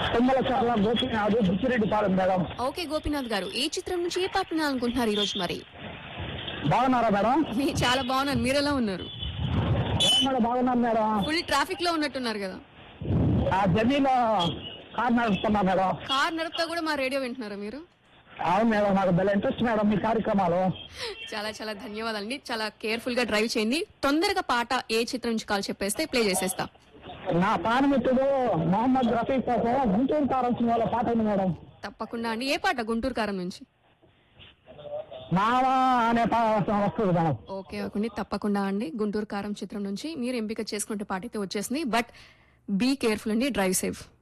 Tummala Tummalacherla Gopinath Buchireddypalem madam okay Gopinath గారు ఏ చిత్రం నుంచి ఏ పాట వినాలనుకుంటున్నారు ఈ రోజు మరి బాగున్నారా మేడం మీ చాలా బాగున్నారు మీరు ఎలా ఉన్నారు ఏం మేడం బాగున్నాను మేడం ఫుల్ ట్రాఫిక్ లో ఉన్నట్టున్నారు కదా ఆ జర్నీలో కార్ నడుపుతున్నా మేడం కార్ నడుపుతా కూడా మా రేడియో వింటున్నారా మీరు అవును మేడం నాకు భలే ఇంట్రెస్ట్ మేడం మీ కార్యక్రమాలు చాలా చాలా ధన్యవాదాలండి చాలా కేర్ఫుల్ గా డ్రైవ్ చేయండి తొందరగా పాట ఏ చిత్రం నుంచి కాల్ చెప్పేస్తే ప్లే చేసేస్తా నా ప్రాణమిత్రుడు మొహమ్మద్ రఫీక్ కోసం గుంటూరు కారం సినిమాలో పాట ఉంది మేడం తప్పకుండా అండి ఏ పాట గుంటూరు కారం నుంచి మావా అనే పాట వస్తుంది మేడం ఓకే ఓకే తప్పకుండా అండి గుంటూరు కారం చిత్రం నుంచి మీరు ఎంపిక చేసుకుంటే పాట అయితే వచ్చేసింది బట్ బీ కేర్ఫుల్ అండి డ్రైవ్ సేఫ్